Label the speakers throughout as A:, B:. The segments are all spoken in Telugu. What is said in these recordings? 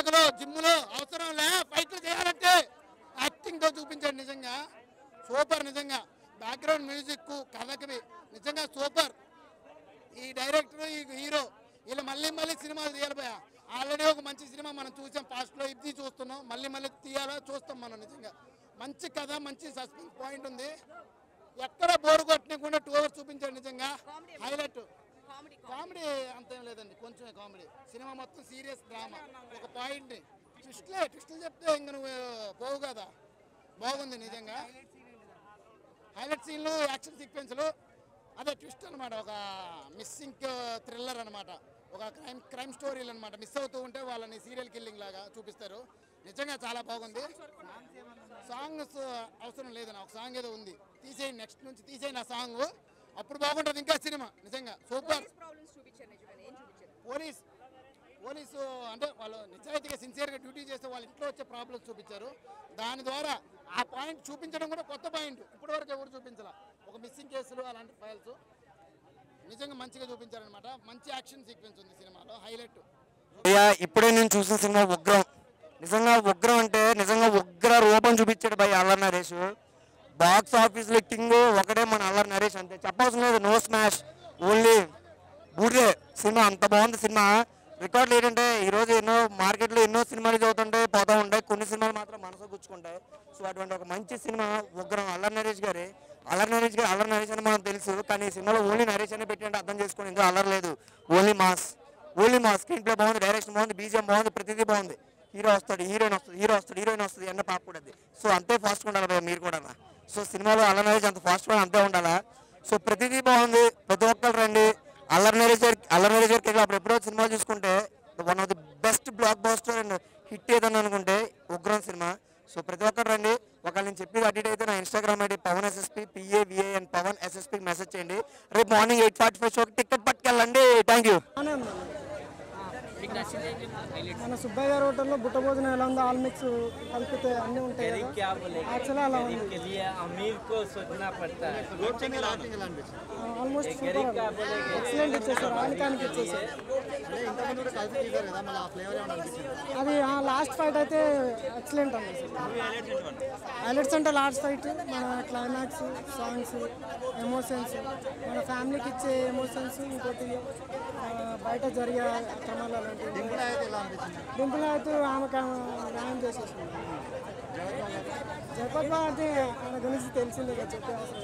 A: వైజాగ్లో జిమ్లో అవసరం లే ఫైట్లు చేయాలంటే యాక్టింగ్తో చూపించాడు నిజంగా సూపర్ నిజంగా బ్యాక్గ్రౌండ్ మ్యూజిక్ కథకి నిజంగా సూపర్ ఈ డైరెక్టర్ ఈ హీరో వీళ్ళు మళ్ళీ మళ్ళీ సినిమాలు తీయాలిపోయా ఆల్రెడీ ఒక మంచి సినిమా మనం చూసాం ఫాస్ట్లో ఇది చూస్తున్నాం మళ్ళీ మళ్ళీ తీయాలా చూస్తాం మనం నిజంగా మంచి కథ మంచి సస్పెన్స్ పాయింట్ ఉంది ఎక్కడ బోర్ కొట్టకుండా టూ అవర్స్ చూపించాడు నిజంగా హైలైట్ కామెడీ అంతేం లేదండి కొంచెమే కామెడీ సినిమా మొత్తం సీరియస్ డ్రామా ఒక పాయింట్ ట్విస్ట్లే ట్విస్టులు చెప్తే ఇంక నువ్వు పోవు కదా బాగుంది నిజంగా హైలైట్ సీన్లు యాక్షన్ సీక్వెన్స్లు అదే ట్విస్ట్ అనమాట ఒక మిస్సింగ్ థ్రిల్లర్ అనమాట ఒక క్రైమ్ క్రైమ్ స్టోరీలు అనమాట మిస్ అవుతూ ఉంటే వాళ్ళని సీరియల్ కిల్లింగ్ లాగా చూపిస్తారు నిజంగా చాలా బాగుంది సాంగ్స్ అవసరం లేదన్న ఒక సాంగ్ ఏదో ఉంది తీసేయండి నెక్స్ట్ నుంచి తీసేయండి ఆ సాంగ్ అప్పుడు బాగుంటుంది ఇంకా సినిమా నిజంగా సూపర్
B: ప్రాబ్లమ్స్ చూపించారు నిజంగానే ఏం చూపించారు
A: పోలీస్ పోలీసు అంటే వాళ్ళు నిజాయితీగా సిన్సియర్గా డ్యూటీ చేస్తే వాళ్ళ ఇంట్లో వచ్చే ప్రాబ్లమ్స్ చూపించారు దాని ద్వారా ఆ పాయింట్ చూపించడం కూడా కొత్త పాయింట్ ఇప్పటివరకు ఎవరు చూపించాల ఒక మిస్సింగ్ కేసులు అలాంటి ఫైల్స్ నిజంగా మంచిగా చూపించారనమాట మంచి యాక్షన్ సీక్వెన్స్ ఉంది సినిమాలో హైలైట్
C: అయ్యా ఇప్పుడే నేను చూసిన సినిమా ఉగ్రం నిజంగా ఉగ్రం అంటే నిజంగా ఉగ్ర రూపం చూపించాడు భయ అల్లరి నరేష్ బాక్స్ ఆఫీస్ కింగ్ ఒకటే మన అల్లరి నరేష్ అంతే చెప్పాల్సిన లేదు నో స్మాష్ ఓన్లీ బూడే సినిమా అంత బాగుంది సినిమా రికార్డులు ఏంటంటే ఈరోజు ఎన్నో మార్కెట్లో ఎన్నో సినిమాలు చదువుతుంటాయి పోతూ ఉంటాయి కొన్ని సినిమాలు మాత్రం మనసు గుచ్చుకుంటాయి సో అటువంటి ఒక మంచి సినిమా ఉగ్రం అల్లరి నరేష్ గారి అల్లరి నరేష్ గారు అల్లరి నరేష్ అని మనం తెలుసు కానీ ఈ సినిమాలో ఓన్లీ నరేష్ అని పెట్టింటే అర్థం చేసుకోండి ఇంకా అల్లరి లేదు ఓన్లీ మాస్ ఓన్లీ మా స్క్రీన్ ప్లే బాగుంది డైరెక్షన్ బాగుంది బీజిఎం బాగుంది ప్రతిదీ బాగుంది హీరో వస్తాడు హీరోయిన్ వస్తుంది హీరో వస్తాడు హీరోయిన్ వస్తుంది అన్న పాప కూడా సో అంతే ఫాస్ట్గా ఉండాలి భయ్యా మీరు కూడా సో సినిమాలో అల్లరి నరేష్ అంత ఫాస్ట్గా అంతే ఉండాలా సో ప్రతిదీ బాగుంది ప్రతి ఒక్కరు రండి అల్లరి నరేష్ గారి అల్లరి నరేష్ గారికి అప్పుడు ఎప్పుడో సినిమా చూసుకుంటే one of the best blockbuster and hit ఏదని అనుకుంటే ఉగ్రం సినిమా సో ప్రతి ఒక్కరు రండి ఒకవేళ నేను చెప్పేది అడ్డీట్ అయితే నా Instagram ID Pawan SSP P A V A N Pawan SSP message చేయండి రేపు మార్నింగ్ ఎయిట్ ఫార్టీ ఫైవ్ షోకి టికెట్ పట్టుకెళ్ళండి థ్యాంక్ యూ
D: బాగానే ఉంది మన సుబ్బయ్య గారి హోటల్లో బుట్ట భోజనం ఎలా ఉందో ఆల్ మిక్స్ కలిపితే అన్నీ ఉంటాయి కదా
E: क्या बोले
D: యాక్చువల్లీ అలా
E: गरीब
D: ఉంది
E: के लिए अमीर को सोचना पड़ता है
D: ఆల్మోస్ట్ సూపర్ ఎక్సలెంట్ ఇచ్చేసారు ఆనికానికి ఇచ్చేసారు అది లాస్ట్ ఫైట్ అయితే ఎక్సలెంట్ అండి హైలైట్స్ అంటే లాస్ట్ ఫైట్ మన క్లైమాక్స్ సాంగ్స్ ఎమోషన్స్ మన ఫ్యామిలీకి ఇచ్చే ఎమోషన్స్ ఇంకోటి ఆ, బయట జరిగే అక్రమాలు అలాంటివి డింపుల్ అయితే ఆమెకు ఆమె న్యాయం చేసేసింది జగపత్ బాబు అంటే ఆయన గురించి తెలిసిందే కదా చెప్పే అవసరం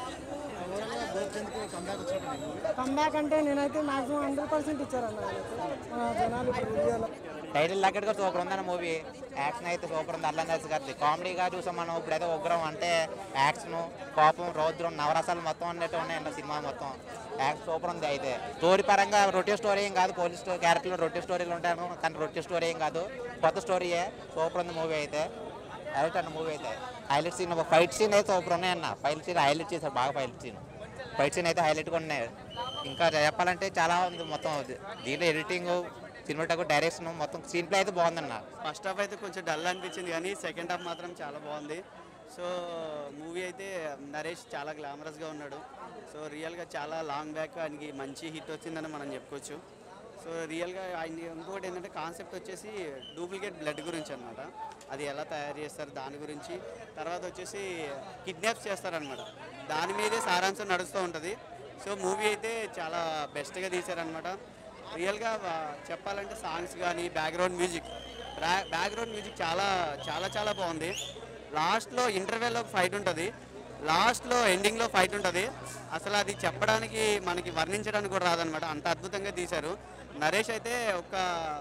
D: లేదు కమ్బ్యాక్ అంటే నేనైతే మాక్సిమం హండ్రెడ్ పర్సెంట్ ఇచ్చారన్న వాళ్ళకి. మన జనాలు ఇప్పుడు ఇండియాలో
F: టైటిల్ తగ్గట్టుగా సూపర్ ఉందన్న మూవీ యాక్షన్ అయితే సూపర్ ఉంది అల్లం దాస్ గారిది కామెడీగా చూసాం మనం ఇప్పుడైతే ఉగ్రం అంటే యాక్షన్ కోపం రౌద్రం నవరసాలు మొత్తం అన్నట్టు ఉన్నాయండి సినిమా మొత్తం యాక్షన్ సూపర్ ఉంది అయితే స్టోరీ పరంగా రొటీ స్టోరీ ఏం కాదు పోలీస్ స్టోరీ క్యారెక్టర్లు రొటీ స్టోరీలు ఉంటాను కానీ రొటీ స్టోరీ ఏం కాదు కొత్త స్టోరీయే సూపర్ ఉంది మూవీ అయితే హైలైట్ అన్న మూవీ అయితే హైలైట్ సీన్ ఫైట్ సీన్ అయితే సూపర్ ఉన్నాయన్న ఫైట్ సీన్ హైలైట్ చేశారు బాగా ఫైట్ సీన్ ఫైట్ సీన్ అయితే హైలైట్గా ఉన్నాయి ఇంకా చెప్పాలంటే చాలా ఉంది మొత్తం దీంట్లో ఎడిటింగ్ సినిమాటకు డైరెక్షన్ మొత్తం స్క్రీన్ ప్లే అయితే బాగుందన్న
G: ఫస్ట్ హాఫ్ అయితే కొంచెం డల్ అనిపించింది కానీ సెకండ్ హాఫ్ మాత్రం చాలా బాగుంది సో మూవీ అయితే నరేష్ చాలా గ్లామరస్గా ఉన్నాడు సో రియల్గా చాలా లాంగ్ బ్యాక్ ఆయనకి మంచి హిట్ వచ్చిందని మనం చెప్పుకోవచ్చు సో రియల్గా ఆయన ఇంకోటి ఏంటంటే కాన్సెప్ట్ వచ్చేసి డూప్లికేట్ బ్లడ్ గురించి అనమాట అది ఎలా తయారు చేస్తారు దాని గురించి తర్వాత వచ్చేసి కిడ్నాప్స్ చేస్తారనమాట దాని మీదే సారాంశం నడుస్తూ ఉంటుంది సో మూవీ అయితే చాలా బెస్ట్గా తీశారనమాట రియల్గా ఆ, చెప్పాలంటే సాంగ్స్ కానీ బ్యాక్గ్రౌండ్ మ్యూజిక్ బ్యాక్గ్రౌండ్ మ్యూజిక్ చాలా చాలా చాలా బాగుంది లాస్ట్లో ఇంటర్వెల్లో ఫైట్ ఉంటుంది లాస్ట్లో ఎండింగ్లో ఫైట్ ఉంటుంది అసలు అది చెప్పడానికి మనకి వర్ణించడానికి కూడా రాదనమాట అంత అద్భుతంగా తీశారు నరేష్ అయితే ఒక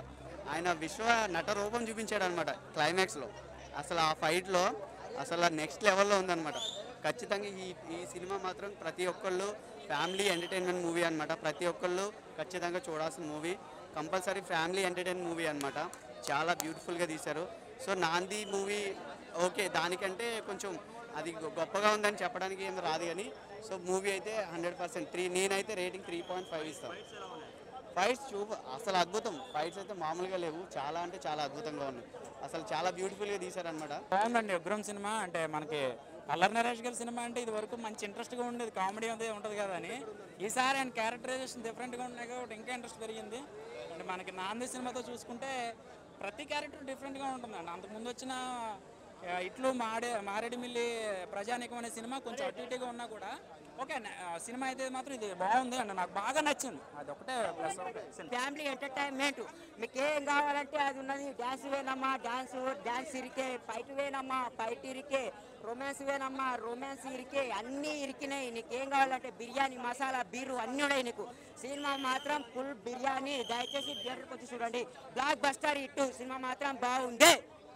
G: ఆయన విశ్వ నట రూపం చూపించాడు అనమాట క్లైమాక్స్లో అసలు ఆ ఫైట్లో అసలు నెక్స్ట్ లెవెల్లో ఉందన్నమాట ఖచ్చితంగా ఈ ఈ సినిమా మాత్రం ప్రతి ఒక్కళ్ళు ఫ్యామిలీ ఎంటర్టైన్మెంట్ మూవీ అనమాట ప్రతి ఒక్కళ్ళు ఖచ్చితంగా చూడాల్సిన movie compulsory family entertain movie అనమాట చాలా బ్యూటిఫుల్గా తీశారు సో నాంది మూవీ ఓకే దానికంటే కొంచెం అది గొ- గొప్పగా ఉందని చెప్పడానికి ఏం రాదు కానీ సో మూవీ అయితే హండ్రెడ్ పర్సెంట్ త్రీ నేనైతే రేటింగ్ త్రీ పాయింట్ ఫైవ్ ఇస్తాను ఫైట్స్ చూ అసలు అద్భుతం ఫైట్స్ అయితే మామూలుగా లేవు చాలా అంటే చాలా అద్భుతంగా ఉన్నాయి అసలు చాలా బ్యూటిఫుల్గా తీశారనమాట
H: బాగుందండి ఉగ్రం సినిమా అంటే మనకి అల్లరి నరేష్ గారి సినిమా అంటే ఇది వరకు మంచి ఇంట్రెస్ట్గా ఉండేది కామెడీ అదే ఉంటుంది కదా అని ఈసారి ఆయన క్యారెక్టరైజేషన్ డిఫరెంట్గా ఉన్నాయి కాబట్టి ఇంకా ఇంట్రెస్ట్ పెరిగింది అంటే మనకి నాంది సినిమాతో చూసుకుంటే ప్రతి క్యారెక్టర్ డిఫరెంట్గా ఉంటుందండి అంతకుముందు వచ్చిన ఆ, ఇట్లు మాడే మారేడుమిల్లి ప్రజానికం అనే సినిమా కొంచెం అటు ఇటుగా ఉన్నా కూడా ఓకే న- ఆ, సినిమా అయితే మాత్రం ఇది బాగుంది అండి నాకు బాగా నచ్చింది అది ఒకటే ప్లస్ ఒకటే
I: ఫ్యామిలీ ఎంటర్టైన్మెంట్ మీకు ఏం కావాలంటే అది ఉన్నది డ్యాన్స్ వేనమ్మా డ్యాన్స్ డ్యాన్స్ ఇరికే ఫైట్ వేనమ్మా ఫైట్ ఇరికే రొమాన్స్ వేనమ్మా రొమాన్స్ ఇరికే అన్నీ ఇరికినాయి నీకు ఏం కావాలంటే బిర్యానీ మసాలా బీరు అన్నీ ఉన్నాయి నీకు సినిమా మాత్రం ఫుల్ బిర్యానీ దయచేసి థియేటర్కి వచ్చి చూడండి బ్లాక్ బస్టర్ ఇట్టు సినిమా మాత్రం బాగుంది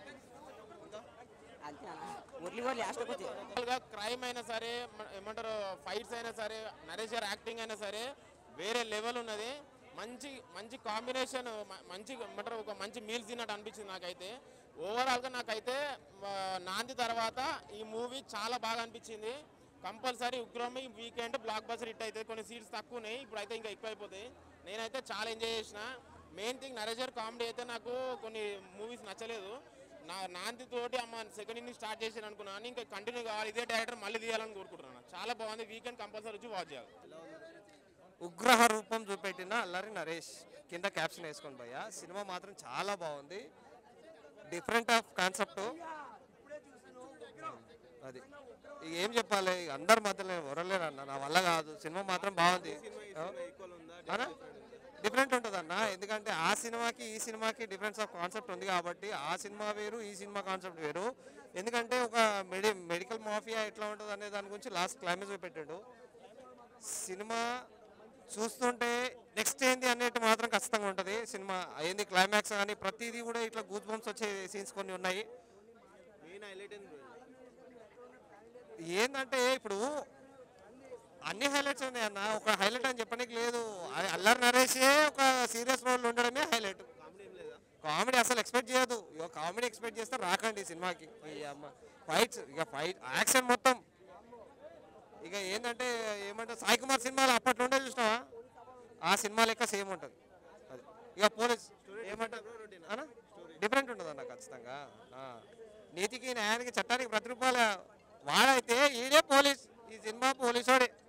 I: అంతేనా మురళి వాళ్ళు లాస్ట్కి వచ్చి
J: గా క్రైమ్ అయినా సరే మ- ఏమంటారు ఫైట్స్ అయినా సరే నరేష్ గారి యాక్టింగ్ అయినా సరే వేరే లెవెల్ ఉన్నది మంచి మంచి కాంబినేషన్ మంచి ఏమంటారు ఒక మంచి మీల్స్ తిన్నట్టు అనిపించింది నాకైతే ఓవరాల్గా నాకైతే ఆ, నాంది తర్వాత ఈ మూవీ చాలా బాగా అనిపించింది కంపల్సరీ ఉగ్రం ఈ వీకెండ్ బ్లాక్ బస్టర్ హిట్ అయితే కొన్ని సీట్స్ తక్కువ ఉన్నాయి ఇప్పుడు అయితే ఇంకా ఎక్కువ అయిపోతాయి నేనైతే చాలా ఎంజాయ్ చేసిన మెయిన్ థింగ్ నరేష్ గారి కామెడీ అయితే నాకు కొన్ని మూవీస్ నచ్చలేదు నా నాంది తోటి అమ్మ సెకండ్ ఇన్నింగ్ స్టార్ట్ చేసాను అనుకున్నాను ఇంకా కంటిన్యూ కావాలి ఇదే డైరెక్టర్ మళ్ళీ తీయాలని కోరుకుంటున్నాను చాలా బాగుంది వీకెండ్ కంపల్సరీ వచ్చి వాచ్ చేయాలి
K: ఉగ్రహ రూపం చూపెట్టిన అల్లరి నరేష్ కింద క్యాప్షన్ వేసుకోండి భయ్య సినిమా మాత్రం చాలా బాగుంది డిఫరెంట్ ఆఫ్ కాన్సెప్ట్ అది ఇక ఏం చెప్పాలి ఇక అందరి మధ్యలో ఎవరలేరు అన్న నా వల్ల కాదు సినిమా మాత్రం బాగుంది డిఫరెంట్ ఉంటుంది అన్న ఎందుకంటే ఆ సినిమాకి ఈ సినిమాకి డిఫరెన్స్ ఆఫ్ కాన్సెప్ట్ ఉంది కాబట్టి ఆ సినిమా వేరు ఈ సినిమా కాన్సెప్ట్ వేరు ఎందుకంటే ఒక మెడి మెడికల్ మాఫియా ఎట్లా ఉంటుంది అనే దాని గురించి లాస్ట్ క్లైమాక్స్ పెట్టాడు సినిమా చూస్తుంటే నెక్స్ట్ ఏంది అన్నట్టు మాత్రం ఖచ్చితంగా ఉంటుంది సినిమా ఏంది క్లైమాక్స్ కానీ ప్రతిదీ కూడా ఇట్లా గూస్ బంప్స్ వచ్చే సీన్స్ కొన్ని ఉన్నాయి ఏంటంటే ఇప్పుడు అన్ని హైలైట్స్ ఉన్నాయి అన్న ఒక హైలైట్ అని చెప్పడానికి లేదు అ- అల్లరి నరేషే ఒక సీరియస్ రోల్ ఉండడమే హైలైట్ కామెడీ అసలు ఎక్స్పెక్ట్ చేయదు ఇక కామెడీ ఎక్స్పెక్ట్ చేస్తే రాకండి ఈ సినిమాకి ఈ అమ్మ ఫైట్స్ ఇక ఫైట్ యాక్షన్ మొత్తం ఇక ఏంటంటే ఏమంటే సాయి కుమార్ సినిమాలు అప్పట్లో ఉండే చూసినావా ఆ సినిమా లెక్క సేమ్ ఉంటుంది అది ఇక పోలీస్ ఏమంటారు అన్న డిఫరెంట్ ఉంటుంది అన్న ఖచ్చితంగా ఆ. నీతికి న్యాయానికి చట్టానికి ప్రతి రూపాయల వాడైతే ఈడే పోలీస్ ఈ సినిమా పోలీసోడే